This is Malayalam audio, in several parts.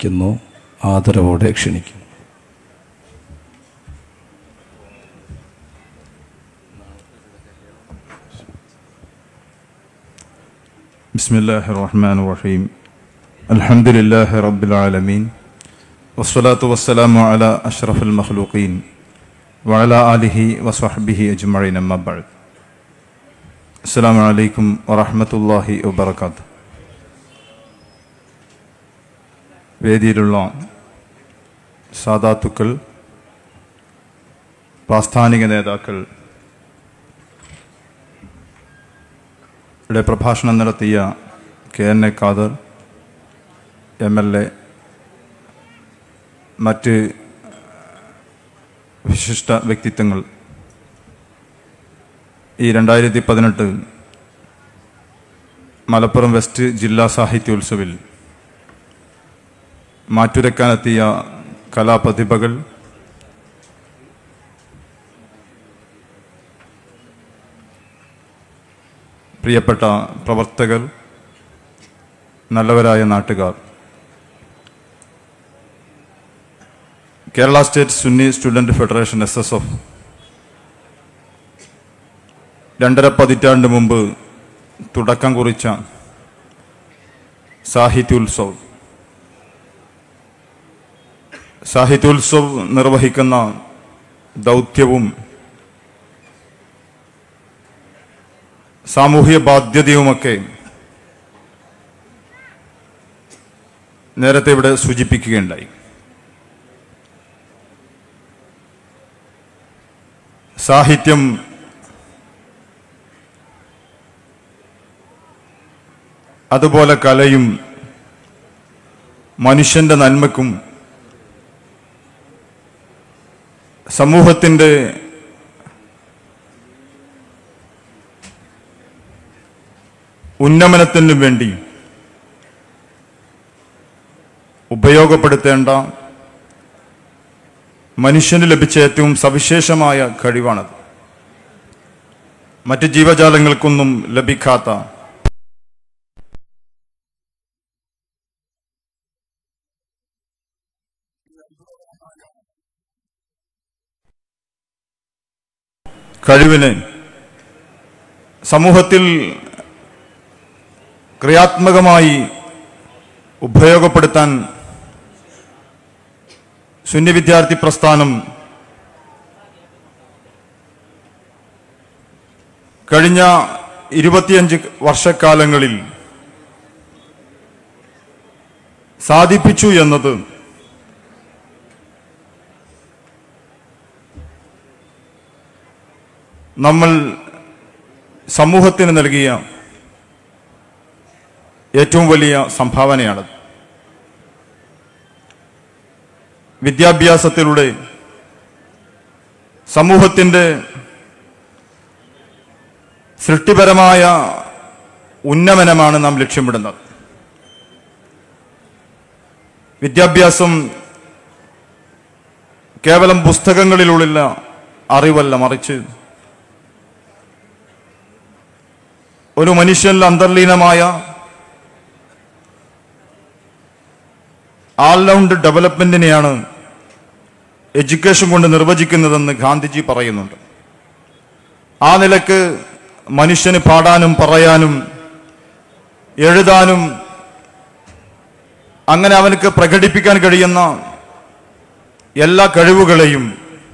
ക്കുന്നു ആദരവോടെ ക്ഷണിക്കുന്നു بسم الله الرحمن الرحيم الحمد لله رب العالمين والصلاة والسلام على أشرف المخلوقين وعلى آله وصحبه أجمعين أما بعد السلام عليكم ورحمة الله وبركاته വേദിയിലുള്ള സാധാത്തുക്കൾ പ്രാസ്ഥാനിക നേതാക്കൾ ഇവിടെ പ്രഭാഷണം നടത്തിയ K N A Khader M L A മറ്റ് വിശിഷ്ട വ്യക്തിത്വങ്ങൾ ഈ രണ്ടായിരത്തി പതിനെട്ട് മലപ്പുറം വെസ്റ്റ് ജില്ലാ സാഹിത്യോത്സവിൽ മാറ്റുരക്കാനെത്തിയ കലാപ്രതിഭകൾ പ്രിയപ്പെട്ട പ്രവർത്തകർ നല്ലവരായ നാട്ടുകാർ Kerala State Sunni Student Federation S S F രണ്ടര പതിറ്റാണ്ട് മുമ്പ് തുടക്കം കുറിച്ച സാഹിത്യോത്സവ് സാഹിത്യോത്സവ് നിർവഹിക്കുന്ന ദൗത്യവും സാമൂഹ്യ ബാധ്യതയുമൊക്കെ നേരത്തെ ഇവിടെ സൂചിപ്പിക്കുകയുണ്ടായി സാഹിത്യം അതുപോലെ കലയും മനുഷ്യന്റെ നന്മക്കും സമൂഹത്തിൻ്റെ ഉന്നമനത്തിനും വേണ്ടി ഉപയോഗപ്പെടുത്തേണ്ട മനുഷ്യന് ലഭിച്ച ഏറ്റവും സവിശേഷമായ കഴിവാണത് മറ്റ് ജീവജാലങ്ങൾക്കൊന്നും ലഭിക്കാത്ത കഴിവിനെ സമൂഹത്തിൽ ക്രിയാത്മകമായി ഉപയോഗപ്പെടുത്താൻ സുന്നി വിദ്യാർത്ഥി പ്രസ്ഥാനം കഴിഞ്ഞ ഇരുപത്തിയഞ്ച് വർഷക്കാലങ്ങളിൽ സാധിപ്പിച്ചു എന്നത് നമ്മൾ സമൂഹത്തിന് നൽകിയ ഏറ്റവും വലിയ സംഭാവനയാണ് വിദ്യാഭ്യാസത്തിലൂടെ സമൂഹത്തിൻ്റെ സൃഷ്ടിപരമായ ഉന്നമനമാണ് നാം ലക്ഷ്യമിടുന്നത് വിദ്യാഭ്യാസം കേവലം പുസ്തകങ്ങളിലുള്ള അറിവല്ല മറിച്ച് ഒരു മനുഷ്യനിൽ അന്തർലീനമായ ആൾറൗണ്ട് ഡെവലപ്മെന്റിനെയാണ് എഡ്യൂക്കേഷൻ കൊണ്ട് നിർവചിക്കുന്നതെന്ന് ഗാന്ധിജി പറയുന്നുണ്ട് ആ നിലക്ക് മനുഷ്യന് പാടാനും പറയാനും എഴുതാനും അങ്ങനെ അവനക്ക് പ്രകടിപ്പിക്കാൻ കഴിയുന്ന എല്ലാ കഴിവുകളെയും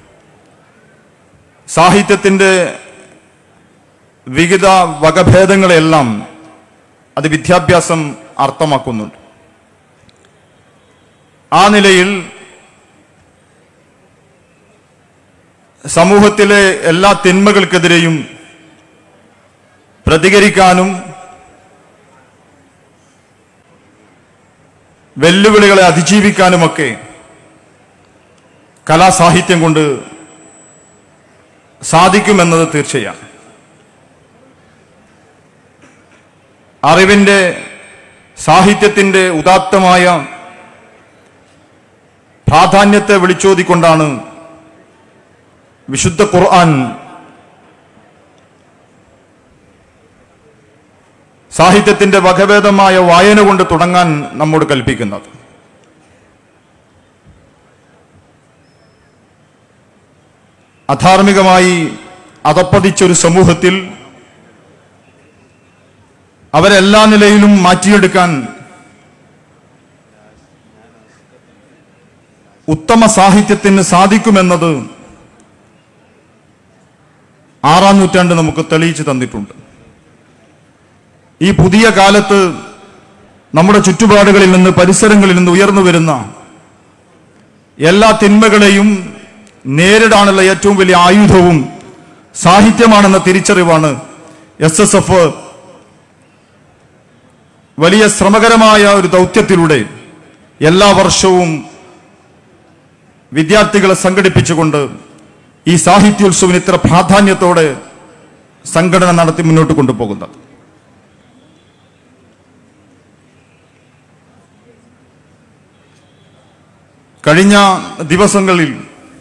സാഹിത്യത്തിൻ്റെ വിവിധ വകഭേദങ്ങളെല്ലാം അത് വിദ്യാഭ്യാസം അർത്ഥമാക്കുന്നുണ്ട് ആ നിലയിൽ സമൂഹത്തിലെ എല്ലാ തിന്മകൾക്കെതിരെയും പ്രതികരിക്കാനും വെല്ലുവിളികളെ അതിജീവിക്കാനുമൊക്കെ കലാസാഹിത്യം കൊണ്ട് സാധിക്കുമെന്നത് തീർച്ചയാണ് അറിവിൻ്റെ സാഹിത്യത്തിൻ്റെ ഉദാത്തമായ പ്രാധാന്യത്തെ വിളിച്ചോതിക്കൊണ്ടാണ് വിശുദ്ധ ഖുർആൻ സാഹിത്യത്തിന്റെ വകഭേദമായ വായന കൊണ്ട് തുടങ്ങാൻ നമ്മോട് കൽപ്പിക്കുന്നത് അധാർമികമായി അതപ്പതിച്ചൊരു സമൂഹത്തിൽ അവരെല്ലാ നിലയിലും മാറ്റിയെടുക്കാൻ ഉത്തമ സാഹിത്യത്തിന് സാധിക്കുമെന്നത് ആറാം നൂറ്റാണ്ട് നമുക്ക് തെളിയിച്ചു തന്നിട്ടുണ്ട് ഈ പുതിയ കാലത്ത് നമ്മുടെ ചുറ്റുപാടുകളിൽ നിന്ന് പരിസരങ്ങളിൽ നിന്ന് ഉയർന്നു വരുന്ന എല്ലാ തിന്മകളെയും നേരിടാനുള്ള ഏറ്റവും വലിയ ആയുധവും സാഹിത്യമാണെന്ന തിരിച്ചറിവാണ് എസ് എസ് എഫ് വലിയ ശ്രമകരമായ ഒരു ദൗത്യത്തിലൂടെ എല്ലാ വർഷവും വിദ്യാർത്ഥികളെ സംഘടിപ്പിച്ചുകൊണ്ട് ഈ സാഹിത്യോത്സവത്തിന് ഇത്ര പ്രാധാന്യത്തോടെ സംഘടന നടത്തി മുന്നോട്ട് കൊണ്ടുപോകുന്നത് കഴിഞ്ഞ ദിവസങ്ങളിൽ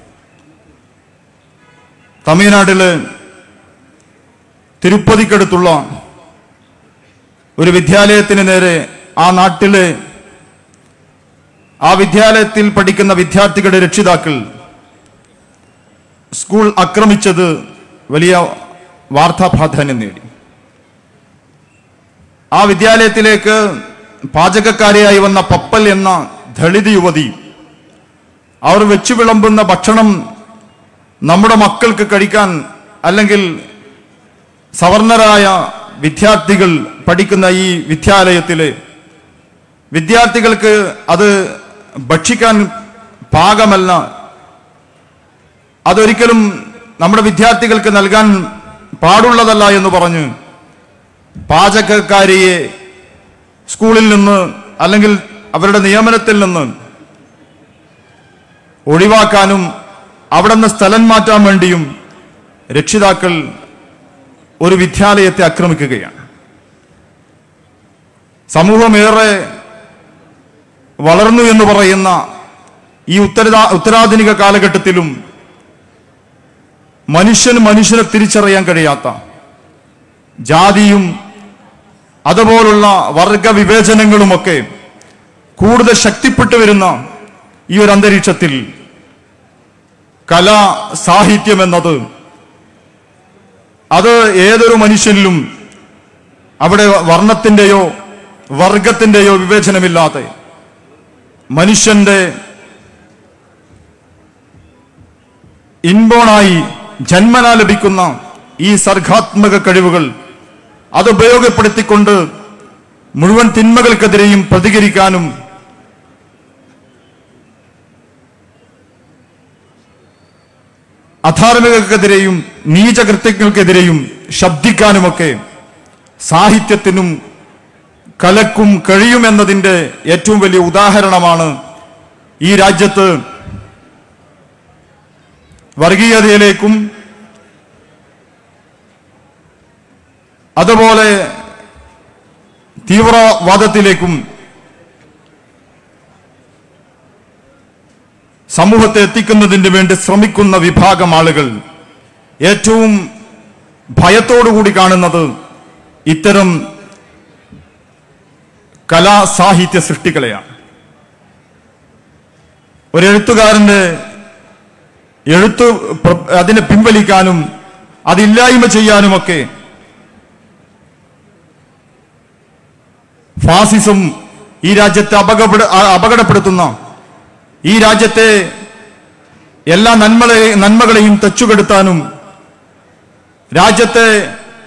തമിഴ്നാട്ടില് തിരുപ്പതിക്കടുത്തുള്ള ഒരു വിദ്യാലയത്തിന് നേരെ ആ നാട്ടിലെ ആ വിദ്യാലയത്തിൽ പഠിക്കുന്ന വിദ്യാർത്ഥികളുടെ രക്ഷിതാക്കൾ സ്കൂൾ ആക്രമിച്ചത് വലിയ വാർത്താ പ്രാധാന്യം നേടി ആ വിദ്യാലയത്തിലേക്ക് പാചകക്കാരിയായി വന്ന പപ്പൽ എന്ന ദളിത് യുവതി അവർ വെച്ചു വിളമ്പുന്ന ഭക്ഷണം നമ്മുടെ മക്കൾക്ക് കഴിക്കാൻ അല്ലെങ്കിൽ സവർണരായ വിദ്യാർത്ഥികൾ പഠിക്കുന്ന ഈ വിദ്യാലയത്തിലെ വിദ്യാർത്ഥികൾക്ക് അത് ഭക്ഷിക്കാൻ പാകമല്ല അതൊരിക്കലും നമ്മുടെ വിദ്യാർത്ഥികൾക്ക് നൽകാൻ പാടുള്ളതല്ല എന്ന് പറഞ്ഞ് പാചകക്കാരിയെ സ്കൂളിൽ നിന്ന് അല്ലെങ്കിൽ അവരുടെ നിയമനത്തിൽ നിന്ന് ഒഴിവാക്കാനും അവിടെ നിന്ന് സ്ഥലം മാറ്റാൻ വേണ്ടിയും രക്ഷിതാക്കൾ ഒരു വിദ്യാലയത്തെ ആക്രമിക്കുകയാണ് സമൂഹം ഏറെ വളർന്നു എന്ന് പറയുന്ന ഈ ഉത്തരതാ ഉത്തരാധുനിക കാലഘട്ടത്തിലും മനുഷ്യന് മനുഷ്യനെ തിരിച്ചറിയാൻ കഴിയാത്ത ജാതിയും അതുപോലുള്ള വർഗ വിവേചനങ്ങളുമൊക്കെ കൂടുതൽ ശക്തിപ്പെട്ടു വരുന്ന ഈ ഒരു അന്തരീക്ഷത്തിൽ കല സാഹിത്യം എന്നത് അത് ഏതൊരു മനുഷ്യനിലും അവിടെ വർണ്ണത്തിൻ്റെയോ വർഗത്തിൻ്റെയോ വിവേചനമില്ലാതെ മനുഷ്യന്റെ ഇൻബോണായി ജന്മന ലഭിക്കുന്ന ഈ സർഗാത്മക കഴിവുകൾ അത് ഉപയോഗപ്പെടുത്തിക്കൊണ്ട് മുഴുവൻ തിന്മകൾക്കെതിരെയും പ്രതികരിക്കാനും അധാർമികർക്കെതിരെയും നീചകൃത്യങ്ങൾക്കെതിരെയും ശബ്ദിക്കാനുമൊക്കെ സാഹിത്യത്തിനും കലക്കും കഴിയുമെന്നതിൻ്റെ ഏറ്റവും വലിയ ഉദാഹരണമാണ് ഈ രാജ്യത്ത് വർഗീയതയിലേക്കും അതുപോലെ തീവ്രവാദത്തിലേക്കും സമൂഹത്തെ എത്തിക്കുന്നതിന് വേണ്ടി ശ്രമിക്കുന്ന വിഭാഗം ആളുകൾ ഏറ്റവും ഭയത്തോടുകൂടി കാണുന്നത് ഇത്തരം കലാ സാഹിത്യ സൃഷ്ടികളെയാണ് ഒരു എഴുത്തുകാരന്റെ എഴുത്ത് പ്ര- അതിനെ പിൻവലിക്കാനും അതില്ലായ്മ ചെയ്യാനുമൊക്കെ ഫാസിസം ഈ രാജ്യത്തെ അപകട അപകടപ്പെടുത്തുന്ന ഈ രാജ്യത്തെ എല്ലാ നന്മളെ നന്മകളെയും തെച്ചുകെടുത്താനും രാജ്യത്തെ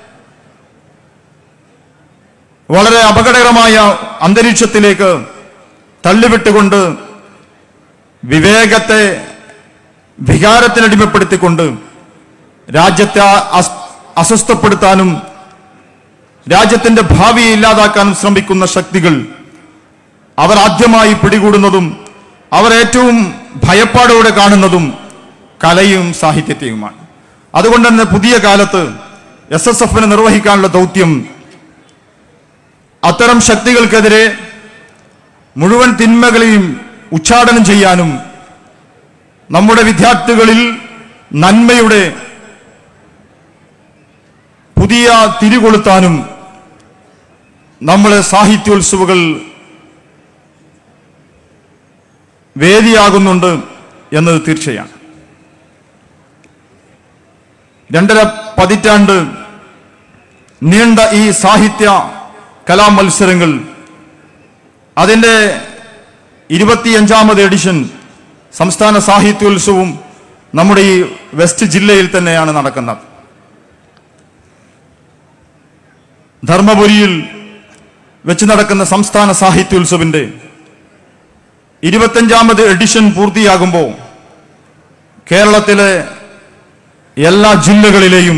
വളരെ അപകടകരമായ അന്തരീക്ഷത്തിലേക്ക് തള്ളിവിട്ടുകൊണ്ട് വിവേകത്തെ വികാരത്തിനടിമപ്പെടുത്തിക്കൊണ്ട് രാജ്യത്തെ അസ്- അസ്വസ്ഥപ്പെടുത്താനും രാജ്യത്തിന്റെ ഭാവിയെ ഇല്ലാതാക്കാനും ശ്രമിക്കുന്ന ശക്തികൾ അവർ ആദ്യമായി പിടികൂടുന്നതും അവർ ഏറ്റവും ഭയപ്പാടോടെ കാണുന്നതും കലയും സാഹിത്യത്തെയുമാണ് അതുകൊണ്ട് തന്നെ പുതിയ കാലത്ത് എസ് എസ് എഫിന് നിർവഹിക്കാനുള്ള ദൗത്യം അത്തരം ശക്തികൾക്കെതിരെ മുഴുവൻ തിന്മകളെയും ഉച്ചാടനം ചെയ്യാനും നമ്മുടെ വിദ്യാർത്ഥികളിൽ നന്മയുടെ പുതിയ തിരികൊളുത്താനും നമ്മളെ സാഹിത്യോത്സവങ്ങൾ വേദിയാകുന്നുണ്ട് എന്നത് തീർച്ചയാണ് രണ്ടര പതിറ്റാണ്ട് നീണ്ട ഈ സാഹിത്യ കലാമത്സരങ്ങൾ അതിൻ്റെ ഇരുപത്തിയഞ്ചാമത് എഡിഷൻ സംസ്ഥാന സാഹിത്യോത്സവവും നമ്മുടെ ഈ വെസ്റ്റ് ജില്ലയിൽ തന്നെയാണ് നടക്കുന്നത് ധർമ്മപുരിയിൽ വെച്ച് നടക്കുന്ന സംസ്ഥാന സാഹിത്യോത്സവിന്റെ ഇരുപത്തഞ്ചാമത് എഡിഷൻ പൂർത്തിയാകുമ്പോൾ കേരളത്തിലെ എല്ലാ ജില്ലകളിലെയും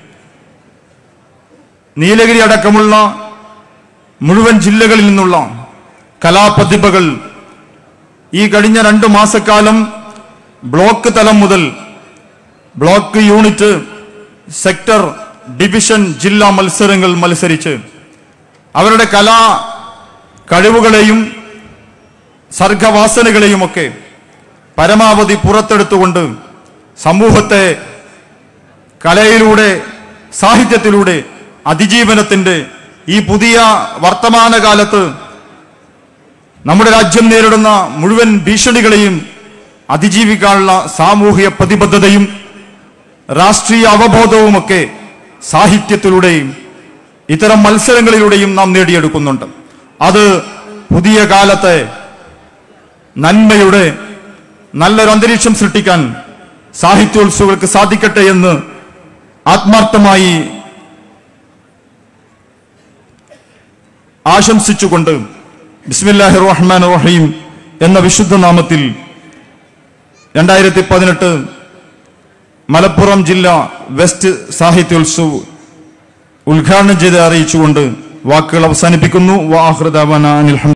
നീലഗിരി അടക്കമുള്ള മുഴുവൻ ജില്ലകളിൽ നിന്നുള്ള കലാപ്രതിഭകൾ ഈ കഴിഞ്ഞ രണ്ട് മാസക്കാലം ബ്ലോക്ക് തലം മുതൽ ബ്ലോക്ക് യൂണിറ്റ് സെക്ടർ ഡിവിഷൻ ജില്ലാ മത്സരങ്ങൾ മത്സരിച്ച് അവരുടെ കലാ കഴിവുകളെയും സർഗവാസനകളെയുമൊക്കെ പരമാവധി പുറത്തെടുത്തുകൊണ്ട് സമൂഹത്തെ കലയിലൂടെ സാഹിത്യത്തിലൂടെ അതിജീവനത്തിന്റെ ഈ പുതിയ വർത്തമാനകാലത്ത് നമ്മുടെ രാജ്യം നേരിടുന്ന മുഴുവൻ ഭീഷണികളെയും അതിജീവിക്കാനുള്ള സാമൂഹിക പ്രതിബദ്ധതയും രാഷ്ട്രീയ അവബോധവുമൊക്കെ സാഹിത്യത്തിലൂടെയും ഇത്തരം മത്സരങ്ങളിലൂടെയും നാം നേടിയെടുക്കുന്നുണ്ട് അത് പുതിയ കാലത്തെ നന്മയുടെ നല്ലൊരു അന്തരീക്ഷം സൃഷ്ടിക്കാൻ സാഹിത്യോത്സവങ്ങൾക്ക് സാധിക്കട്ടെ എന്ന് ആത്മാർത്ഥമായി ആശംസിച്ചുകൊണ്ട് ബിസ്മില്ലാഹി റഹ്മാൻ റഹീം എന്ന വിശുദ്ധ നാമത്തിൽ രണ്ടായിരത്തി പതിനെട്ട് മലപ്പുറം ജില്ല വെസ്റ്റ് സാഹിത്യോത്സവ് ഉദ്ഘാടനം ചെയ്ത് അറിയിച്ചുകൊണ്ട് വാക്കുകൾ അവസാനിപ്പിക്കുന്നു വാഹൃദാവന അനിൽ